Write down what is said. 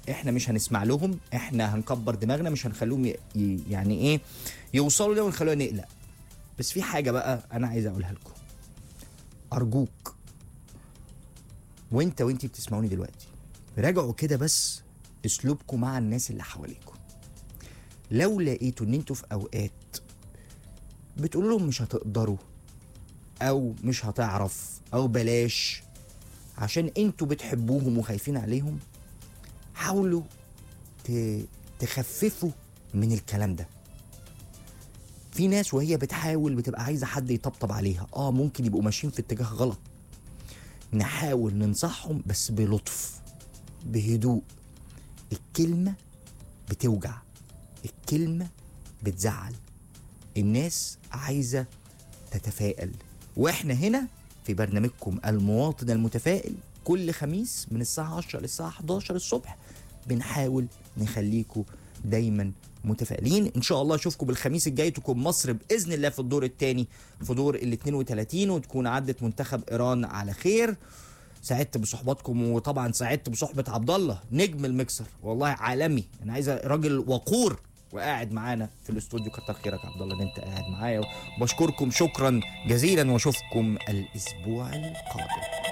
احنا مش هنسمع لهم احنا هنكبر دماغنا مش هنخليهم ي... ي- يعني ايه يوصلوا لنا ونخلونا نقلق بس في حاجه بقى انا عايز اقولها لكم ارجوك وانت وانتي بتسمعوني دلوقتي راجعوا كده بس اسلوبكم مع الناس اللي حواليكم لو لقيتوا ان انتوا في اوقات بتقولوا لهم مش هتقدروا او مش هتعرف او بلاش عشان انتوا بتحبوهم وخايفين عليهم حاولوا ت- تخففوا من الكلام ده في ناس وهي بتحاول بتبقى عايزه حد يطبطب عليها اه ممكن يبقوا ماشيين في اتجاه غلط نحاول ننصحهم بس بلطف بهدوء الكلمه بتوجع الكلمه بتزعل الناس عايزه تتفائل واحنا هنا في برنامجكم المواطن المتفائل كل خميس من الساعة 10 للساعة 11 الصبح بنحاول نخليكم دايما متفائلين ان شاء الله اشوفكم بالخميس الجاي تكون مصر باذن الله في الدور الثاني في دور ال 32 وتكون عدت منتخب ايران على خير سعدت بصحباتكم وطبعا سعدت بصحبه عبد الله نجم المكسر والله عالمي انا عايز راجل وقور وقاعد معانا في الاستوديو كتر خيرك يا عبد الله ان انت قاعد معايا وبشكركم شكرا جزيلا واشوفكم الاسبوع القادم